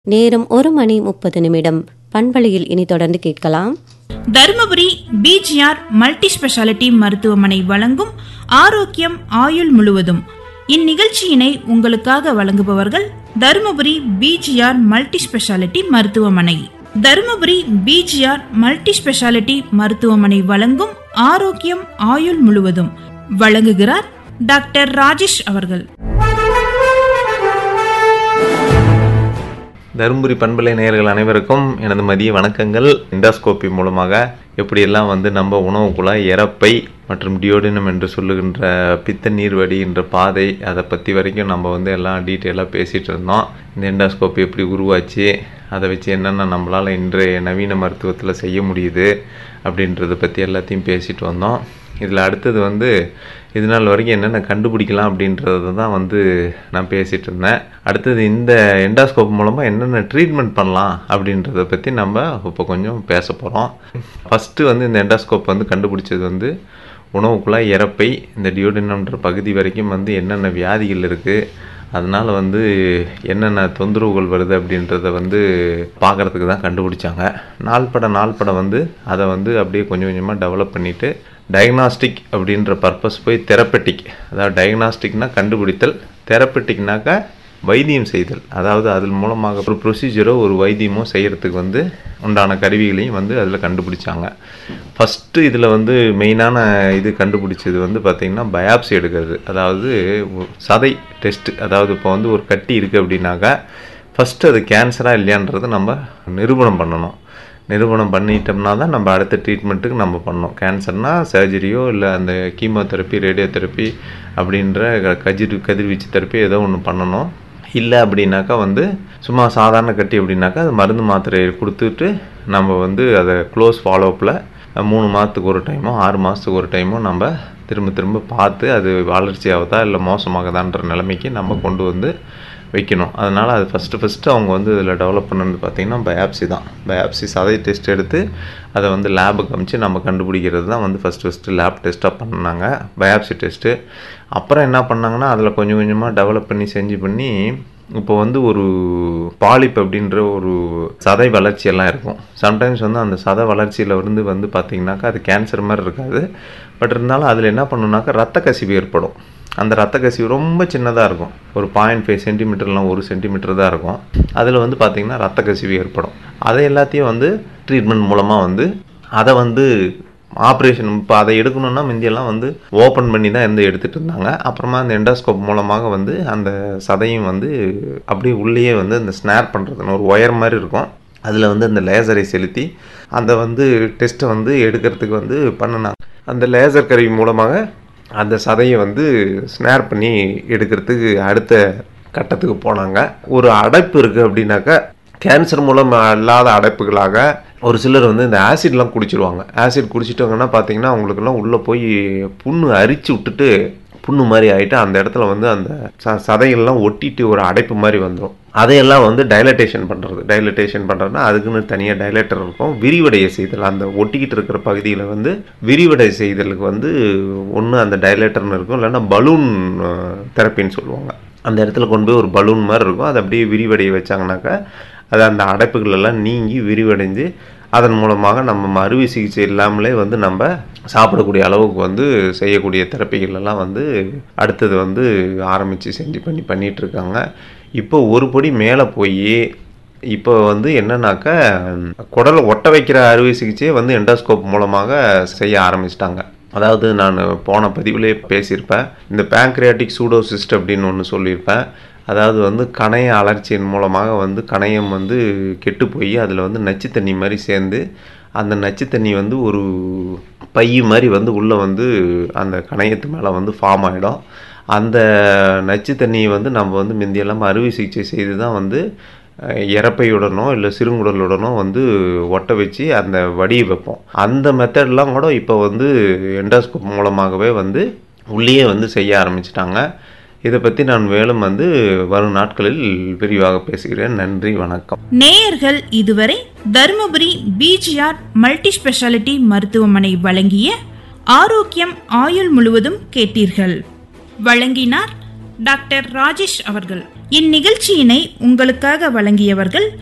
நேரம் ஒரு மணி முப்பது நிமிடம் பண்பலையில் இனி தொடர்ந்து கேட்கலாம் தருமபுரி பிஜிஆர் மல்டி ஸ்பெஷாலிட்டி மருத்துவமனை வழங்கும் ஆரோக்கியம் ஆயுள் முழுவதும் இந்நிகழ்ச்சியினை உங்களுக்காக வழங்குபவர்கள் தருமபுரி பிஜிஆர் மல்டி ஸ்பெஷாலிட்டி மருத்துவமனை தருமபுரி பிஜிஆர் மல்டி ஸ்பெஷாலிட்டி மருத்துவமனை வழங்கும் ஆரோக்கியம் ஆயுள் முழுவதும் வழங்குகிறார் டாக்டர் ராஜேஷ் அவர்கள் தருமபுரி பண்பலை நேயர்கள் அனைவருக்கும் எனது மதிய வணக்கங்கள் எண்டாஸ்கோப்பி மூலமாக எப்படியெல்லாம் வந்து நம்ம உணவு குழாய் இறப்பை மற்றும் டியோடினம் என்று சொல்லுகின்ற பித்த நீர் வடிகின்ற பாதை அதை பற்றி வரைக்கும் நம்ம வந்து எல்லாம் டீட்டெயிலாக பேசிகிட்டு இருந்தோம் இந்த எண்டாஸ்கோப்பி எப்படி உருவாச்சு அதை வச்சு என்னென்ன நம்மளால் இன்றைய நவீன மருத்துவத்தில் செய்ய முடியுது அப்படின்றத பற்றி எல்லாத்தையும் பேசிட்டு வந்தோம் இதில் அடுத்தது வந்து இது நாள் வரைக்கும் என்னென்ன கண்டுபிடிக்கலாம் அப்படின்றத தான் வந்து நான் பேசிகிட்டு இருந்தேன் அடுத்தது இந்த எண்டாஸ்கோப் மூலமாக என்னென்ன ட்ரீட்மெண்ட் பண்ணலாம் அப்படின்றத பற்றி நம்ம இப்போ கொஞ்சம் பேச போகிறோம் ஃபஸ்ட்டு வந்து இந்த எண்டாஸ்கோப் வந்து கண்டுபிடிச்சது வந்து உணவுக்குள்ளாய் இறப்பை இந்த டியோடினம்ன்ற பகுதி வரைக்கும் வந்து என்னென்ன வியாதிகள் இருக்குது அதனால் வந்து என்னென்ன தொந்தரவுகள் வருது அப்படின்றத வந்து பார்க்குறதுக்கு தான் கண்டுபிடிச்சாங்க நாள்பட நாள்பட வந்து அதை வந்து அப்படியே கொஞ்சம் கொஞ்சமாக டெவலப் பண்ணிவிட்டு டயக்னாஸ்டிக் அப்படின்ற பர்பஸ் போய் தெரப்பட்டிக் அதாவது டயக்னாஸ்டிக்னா கண்டுபிடித்தல் தெரப்பட்டிக்னாக்கா வைத்தியம் செய்தல் அதாவது அதன் மூலமாக ஒரு ப்ரொசீஜரோ ஒரு வைத்தியமோ செய்கிறதுக்கு வந்து உண்டான கருவிகளையும் வந்து அதில் கண்டுபிடிச்சாங்க ஃபஸ்ட்டு இதில் வந்து மெயினான இது கண்டுபிடிச்சது வந்து பார்த்திங்கன்னா பயாப்சி எடுக்கிறது அதாவது ஒ- சதை டெஸ்ட் அதாவது இப்போ வந்து ஒரு கட்டி இருக்குது அப்படின்னாக்கா ஃபஸ்ட்டு அது கேன்சரா இல்லையான்றதை நம்ம நிரூபணம் பண்ணணும் நிரூபணம் பண்ணிட்டோம்னா தான் நம்ம அடுத்த ட்ரீட்மெண்ட்டுக்கு நம்ம பண்ணோம் கேன்சர்னா சர்ஜரியோ இல்லை அந்த கீமோதெரப்பி ரேடியோதெரப்பி அப்படின்ற க- கதிர் கதிர்வீச்சு தெரப்பி ஏதோ ஒன்று பண்ணணும் இல்லை அப்படின்னாக்கா வந்து சும்மா சாதாரண கட்டி அப்படின்னாக்கா அது மருந்து மாத்திரையை கொடுத்துட்டு நம்ம வந்து அதை க்ளோஸ் ஃபாலோஅப்பில் மூணு மாதத்துக்கு ஒரு டைமோ ஆறு மாதத்துக்கு ஒரு டைமோ நம்ம திரும்ப திரும்ப பார்த்து அது வளர்ச்சி ஆகுதா இல்லை மோசமாகுதான்ற நிலைமைக்கு நம்ம கொண்டு வந்து வைக்கணும் அதனால் அது ஃபஸ்ட்டு ஃபஸ்ட்டு அவங்க வந்து இதில் டெவலப் பண்ணது பார்த்திங்கன்னா பயாப்சி தான் பயாப்சி சதை டெஸ்ட் எடுத்து அதை வந்து லேபுக்கு அமிச்சு நம்ம கண்டுபிடிக்கிறது தான் வந்து ஃபஸ்ட்டு ஃபஸ்ட்டு லேப் டெஸ்ட்டாக பண்ணாங்க பயாப்சி டெஸ்ட்டு அப்புறம் என்ன பண்ணாங்கன்னா அதில் கொஞ்சம் கொஞ்சமாக டெவலப் பண்ணி செஞ்சு பண்ணி இப்போ வந்து ஒரு பாலிப் அப்படின்ற ஒரு சதை வளர்ச்சி எல்லாம் இருக்கும் சம்டைம்ஸ் வந்து அந்த சதை வளர்ச்சியில் இருந்து வந்து பார்த்தீங்கன்னாக்கா அது கேன்சர் மாதிரி இருக்காது பட் இருந்தாலும் அதில் என்ன பண்ணுனாக்கா ரத்த கசிவு ஏற்படும் அந்த ரத்த கசிவு ரொம்ப சின்னதாக இருக்கும் ஒரு பாயிண்ட் ஃபைவ் சென்டிமீட்டர்லாம் ஒரு சென்டிமீட்டர் தான் இருக்கும் அதில் வந்து பார்த்திங்கன்னா ரத்த கசிவு ஏற்படும் அதை எல்லாத்தையும் வந்து ட்ரீட்மெண்ட் மூலமாக வந்து அதை வந்து ஆப்ரேஷன் இப்போ அதை எடுக்கணும்னா முந்தியெல்லாம் வந்து ஓப்பன் பண்ணி தான் இருந்து எடுத்துகிட்டு இருந்தாங்க அப்புறமா அந்த எண்டாஸ்கோப் மூலமாக வந்து அந்த சதையும் வந்து அப்படியே உள்ளேயே வந்து அந்த ஸ்னார் பண்ணுறதுன்னு ஒரு ஒயர் மாதிரி இருக்கும் அதில் வந்து அந்த லேசரை செலுத்தி அந்த வந்து டெஸ்ட்டை வந்து எடுக்கிறதுக்கு வந்து பண்ணினாங்க அந்த லேசர் கருவி மூலமாக அந்த சதையை வந்து ஸ்னார் பண்ணி எடுக்கிறதுக்கு அடுத்த கட்டத்துக்கு போனாங்க ஒரு அடைப்பு இருக்குது அப்படின்னாக்கா கேன்சர் மூலம் அல்லாத அடைப்புகளாக ஒரு சிலர் வந்து இந்த ஆசிட்லாம் குடிச்சிருவாங்க ஆசிட் குடிச்சிட்டாங்கன்னா பார்த்தீங்கன்னா அவங்களுக்கெல்லாம் உள்ளே போய் புண்ணு அரிச்சு விட்டுட்டு புண்ணு மாதிரி ஆகிட்டு அந்த இடத்துல வந்து அந்த ச சதைகள்லாம் ஒட்டிட்டு ஒரு அடைப்பு மாதிரி வந்துடும் அதையெல்லாம் வந்து டைலட்டேஷன் பண்ணுறது டைலட்டேஷன் பண்ணுறதுனா அதுக்குன்னு தனியாக டைலேட்டர் இருக்கும் விரிவடைய செய்தல் அந்த ஒட்டிக்கிட்டு இருக்கிற பகுதியில் வந்து விரிவடை செய்தலுக்கு வந்து ஒன்று அந்த டைலேட்டர்னு இருக்கும் இல்லைன்னா பலூன் தெரப்பின்னு சொல்லுவாங்க அந்த இடத்துல கொண்டு போய் ஒரு பலூன் மாதிரி இருக்கும் அதை அப்படியே விரிவடைய வச்சாங்கனாக்கா அது அந்த அடைப்புகள் எல்லாம் நீங்கி விரிவடைஞ்சு அதன் மூலமாக நம்ம அறுவை சிகிச்சை இல்லாமலே வந்து நம்ம சாப்பிடக்கூடிய அளவுக்கு வந்து செய்யக்கூடிய தெரப்பிகள் எல்லாம் வந்து அடுத்தது வந்து ஆரம்பித்து செஞ்சு பண்ணி பண்ணிட்டு இருக்காங்க இப்போ ஒரு படி மேலே போய் இப்போ வந்து என்னன்னாக்கா குடலை ஒட்ட வைக்கிற அறுவை சிகிச்சையை வந்து எண்டோஸ்கோப் மூலமாக செய்ய ஆரம்பிச்சிட்டாங்க அதாவது நான் போன பதிவிலே பேசியிருப்பேன் இந்த பேங்க்ரியாட்டிக் சூடோசிஸ்ட் அப்படின்னு ஒன்று சொல்லியிருப்பேன் அதாவது வந்து கணைய அலர்ச்சியின் மூலமாக வந்து கணையம் வந்து கெட்டு போய் அதில் வந்து நச்சு தண்ணி மாதிரி சேர்ந்து அந்த நச்சு தண்ணி வந்து ஒரு பை மாதிரி வந்து உள்ளே வந்து அந்த கணையத்து மேலே வந்து ஃபார்ம் ஆகிடும் அந்த நச்சு தண்ணியை வந்து நம்ம வந்து முந்தியெல்லாம் அறுவை சிகிச்சை செய்து தான் வந்து அஹ், இறப்பையுடனோ இல்லை சிறுங்குடலுடனோ வந்து ஒட்ட வச்சு அந்த வடியை வைப்போம் அந்த மெத்தட்லாம் கூட இப்போ வந்து எண்டோஸ்கோப் மூலமாகவே வந்து உள்ளேயே வந்து செய்ய ஆரம்பிச்சிட்டாங்க இதை பற்றி நான் மேலும் வந்து வரும் நாட்களில் விரிவாக பேசுகிறேன் நன்றி வணக்கம் நேயர்கள் இதுவரை தருமபுரி பிஜிஆர் மல்டி ஸ்பெஷாலிட்டி மருத்துவமனை வழங்கிய ஆரோக்கியம் ஆயுள் முழுவதும் கேட்டீர்கள் வழங்கினார் டாக்டர் ராஜேஷ் அவர்கள் இந்நிகழ்ச்சியினை உங்களுக்காக வழங்கியவர்கள்